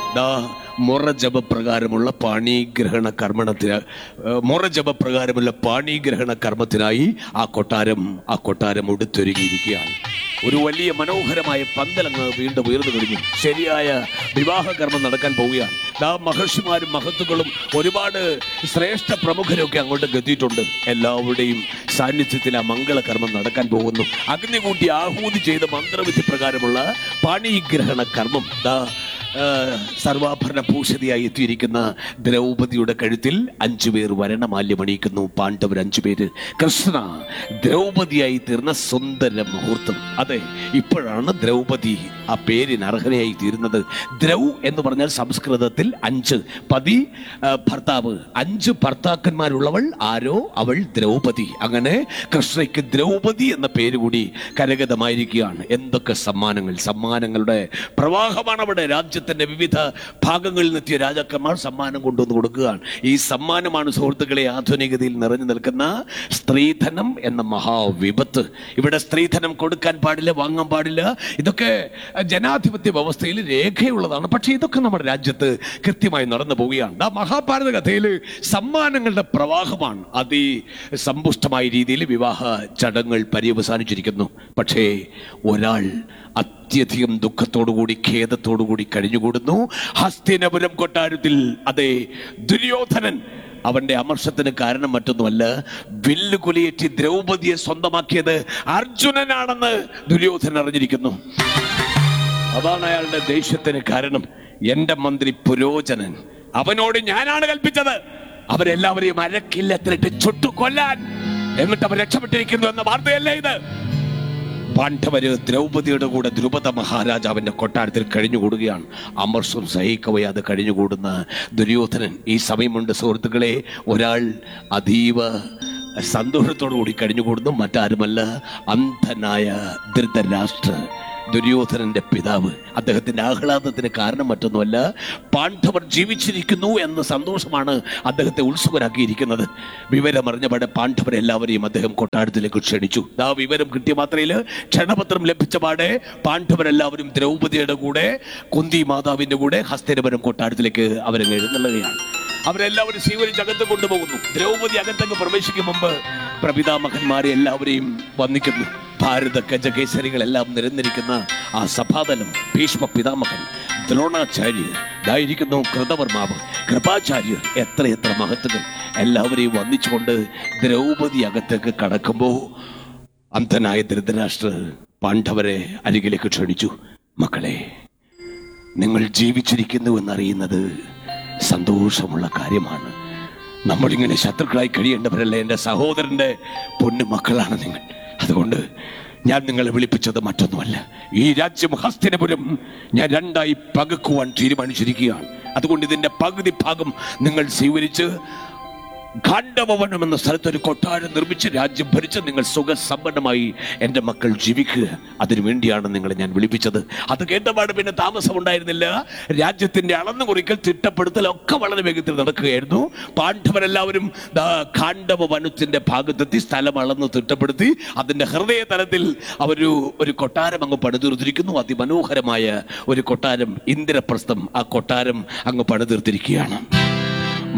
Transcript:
ദാ മുറജപപ്രകാരമുള്ള പാണീഗ്രഹണ കർമ്മണത്തിന് ഏഹ്, മുറജപപ്രകാരമുള്ള പാണീഗ്രഹണ കർമ്മത്തിനായി ആ കൊട്ടാരം ആ കൊട്ടാരം ഉടുത്തൊരുങ്ങിയിരിക്കുകയാണ് ഒരു വലിയ മനോഹരമായ പന്തലങ്ങ് വീണ്ടും ഉയർന്നു കഴിഞ്ഞു ശരിയായ വിവാഹ കർമ്മം നടക്കാൻ പോവുകയാണ് ദാ മഹർഷിമാരും മഹത്തുക്കളും ഒരുപാട് ശ്രേഷ്ഠ പ്രമുഖരും ഒക്കെ അങ്ങോട്ട് എത്തിയിട്ടുണ്ട് എല്ലാവരുടെയും സാന്നിധ്യത്തിൽ ആ മംഗളകർമ്മം നടക്കാൻ പോകുന്നു അഗ്നി കൂട്ടി ആഹൂതി ചെയ്ത മന്ത്രവിധി പ്രകാരമുള്ള പാണീഗ്രഹണ കർമ്മം ദാ ആ, സർവാഭരണ ഭൂഷതിയായി എത്തിയിരിക്കുന്ന ദ്രൗപദിയുടെ കഴുത്തിൽ അഞ്ചു പേർ വരണമാല്യമണിയിക്കുന്നു പാണ്ഡവർ അഞ്ചു പേര് കൃഷ്ണ ദ്രൗപദിയായി തീർന്ന സുന്ദര മുഹൂർത്തം അതെ ഇപ്പോഴാണ് ദ്രൗപദി ആ പേരിന് അർഹനയായി തീരുന്നത് ദ്രൗ എന്ന് പറഞ്ഞാൽ സംസ്കൃതത്തിൽ അഞ്ച് പതി ആ, ഭർത്താവ് അഞ്ച് ഭർത്താക്കന്മാരുള്ളവൾ ആരോ അവൾ ദ്രൗപദി അങ്ങനെ കൃഷ്ണയ്ക്ക് ദ്രൗപദി എന്ന പേര് കൂടി കരഗതമായിരിക്കുകയാണ് എന്തൊക്കെ സമ്മാനങ്ങൾ സമ്മാനങ്ങളുടെ പ്രവാഹമാണ് അവിടെ രാജ്യത്തിന്റെ വിവിധ ഭാഗങ്ങളിൽ നിന്നെത്തിയ രാജാക്കന്മാർ സമ്മാനം കൊണ്ടുവന്ന് കൊടുക്കുകയാണ് ഈ സമ്മാനമാണ് സുഹൃത്തുക്കളെ ആധുനികതയിൽ നിറഞ്ഞു നിൽക്കുന്ന സ്ത്രീധനം എന്ന മഹാവിപത്ത് ഇവിടെ സ്ത്രീധനം കൊടുക്കാൻ പാടില്ല വാങ്ങാൻ പാടില്ല ഇതൊക്കെ ജനാധിപത്യ വ്യവസ്ഥയിൽ രേഖയുള്ളതാണ് പക്ഷേ ഇതൊക്കെ നമ്മുടെ രാജ്യത്ത് കൃത്യമായി നടന്നു പോവുകയാണ് ആ മഹാഭാരത കഥയിൽ സമ്മാനങ്ങളുടെ പ്രവാഹമാണ് അതി സമ്പുഷ്ടമായ രീതിയിൽ വിവാഹ ചടങ്ങുകൾ പര്യവസാനിച്ചിരിക്കുന്നു പക്ഷേ ഒരാൾ അത്യധികം ദുഃഖത്തോടുകൂടി ഖേദത്തോടുകൂടി കഴിഞ്ഞുകൂടുന്നു ഹസ്തിനപുരം കൊട്ടാരത്തിൽ അതെ ദുര്യോധനൻ അവന്റെ അമർഷത്തിന് കാരണം മറ്റൊന്നുമല്ല വില്ല് കുലിയേറ്റി ദ്രൗപദിയെ സ്വന്തമാക്കിയത് അർജുനനാണെന്ന് ദുര്യോധനൻ അറിഞ്ഞിരിക്കുന്നു അതാണ് അയാളുടെ ദേഷ്യത്തിന് കാരണം എന്റെ മന്ത്രി പുരോചനൻ അവനോട് ഞാനാണ് കൽപ്പിച്ചത് അവരെല്ലാവരെയും അരക്കില്ലത്തിലിട്ട് ചുട്ടു കൊല്ലാൻ എന്നിട്ട് അവർ രക്ഷപ്പെട്ടിരിക്കുന്നു എന്ന വാർത്തയല്ലേ ഇത് പാണ്ഡവര് ദ്രൗപദിയുടെ കൂടെ ദ്രുപദ മഹാരാജാവിന്റെ കൊട്ടാരത്തിൽ കഴിഞ്ഞുകൂടുകയാണ് അമർഷം സഹിക്കവയാതെ കഴിഞ്ഞുകൂടുന്ന ദുര്യോധനൻ ഈ സമയമുണ്ട് സുഹൃത്തുക്കളെ ഒരാൾ അതീവ സന്തോഷത്തോടു കൂടി കഴിഞ്ഞുകൂടുന്നു മറ്റാരുമല്ല അന്ധനായ ധൃതരാഷ്ട്ര ദുര്യോധനന്റെ പിതാവ് അദ്ദേഹത്തിന്റെ ആഹ്ലാദത്തിന് കാരണം മറ്റൊന്നുമല്ല പാണ്ഡവർ ജീവിച്ചിരിക്കുന്നു എന്ന സന്തോഷമാണ് അദ്ദേഹത്തെ ഉത്സുകരാക്കിയിരിക്കുന്നത് വിവരമറിഞ്ഞപാടെ പാണ്ഡവരെല്ലാവരെയും അദ്ദേഹം കൊട്ടാരത്തിലേക്ക് ക്ഷണിച്ചു ആ വിവരം കിട്ടിയ മാത്രയിൽ ക്ഷണപത്രം ലഭിച്ച പാടെ പാണ്ഡവരെല്ലാവരും ദ്രൗപദിയുടെ കൂടെ കുന്തി മാതാവിന്റെ കൂടെ ഹസ്തനപുരം കൊട്ടാരത്തിലേക്ക് അവരങ്ങ് എഴുന്നള്ളുകയാണ് അവരെല്ലാവരും സ്വീകരിച്ച് അകത്ത് കൊണ്ടുപോകുന്നു ദ്രൗപദി അകത്തങ്ങ് പ്രവേശിക്കും മുമ്പ് പ്രപിതാമഹന്മാരെ എല്ലാവരെയും വന്ദിക്കുന്നു ഭാരത ഗജകേസരികളെല്ലാം നിരന്നിരിക്കുന്ന ആ സഭാതലം ഭീഷ്മ പിതാമഹൻ ദ്രോണാചാര്യർ ഇതായിരിക്കുന്നു കൃതവർമാവ് കൃപാചാര്യർ എത്രയെത്ര മഹത്തുകൾ എല്ലാവരെയും വന്ദിച്ചുകൊണ്ട് ദ്രൗപദി അകത്തേക്ക് കടക്കുമ്പോൾ അന്ധനായ ധൃതരാഷ്ട്ര പാണ്ഡവരെ അരികിലേക്ക് ക്ഷണിച്ചു മക്കളെ നിങ്ങൾ ജീവിച്ചിരിക്കുന്നു എന്നറിയുന്നത് സന്തോഷമുള്ള കാര്യമാണ് നമ്മളിങ്ങനെ ശത്രുക്കളായി കഴിയേണ്ടവരല്ല എൻ്റെ സഹോദരൻ്റെ പൊന്നു മക്കളാണ് നിങ്ങൾ അതുകൊണ്ട് ഞാൻ നിങ്ങളെ വിളിപ്പിച്ചത് മറ്റൊന്നുമല്ല ഈ രാജ്യം ഹസ്തിനപുരം ഞാൻ രണ്ടായി പകുക്കുവാൻ തീരുമാനിച്ചിരിക്കുകയാണ് അതുകൊണ്ട് ഇതിൻ്റെ പകുതി ഭാഗം നിങ്ങൾ സ്വീകരിച്ച് ഖണ്ഡഭവനം എന്ന സ്ഥലത്ത് ഒരു കൊട്ടാരം നിർമ്മിച്ച് രാജ്യം ഭരിച്ച് നിങ്ങൾ സുഖസമ്പന്നമായി എൻ്റെ മക്കൾ ജീവിക്കുക അതിനു വേണ്ടിയാണ് നിങ്ങളെ ഞാൻ വിളിപ്പിച്ചത് അത് കേട്ടപാട് പിന്നെ താമസം ഉണ്ടായിരുന്നില്ല രാജ്യത്തിന്റെ അളന്നു കുറിക്കൽ തിട്ടപ്പെടുത്തൽ ഒക്കെ വളരെ വേഗത്തിൽ നടക്കുകയായിരുന്നു പാണ്ഡവരെല്ലാവരും ദാ ഖാണ്ഡവ വനത്തിന്റെ ഭാഗത്തെത്തി സ്ഥലം അളന്ന് തിട്ടപ്പെടുത്തി അതിന്റെ ഹൃദയ തലത്തിൽ അവരു ഒരു കൊട്ടാരം അങ്ങ് പണിതീർത്തിരിക്കുന്നു അതിമനോഹരമായ ഒരു കൊട്ടാരം ഇന്ദ്രപ്രസ്ഥം ആ കൊട്ടാരം അങ്ങ് പണിതീർത്തിരിക്കുകയാണ്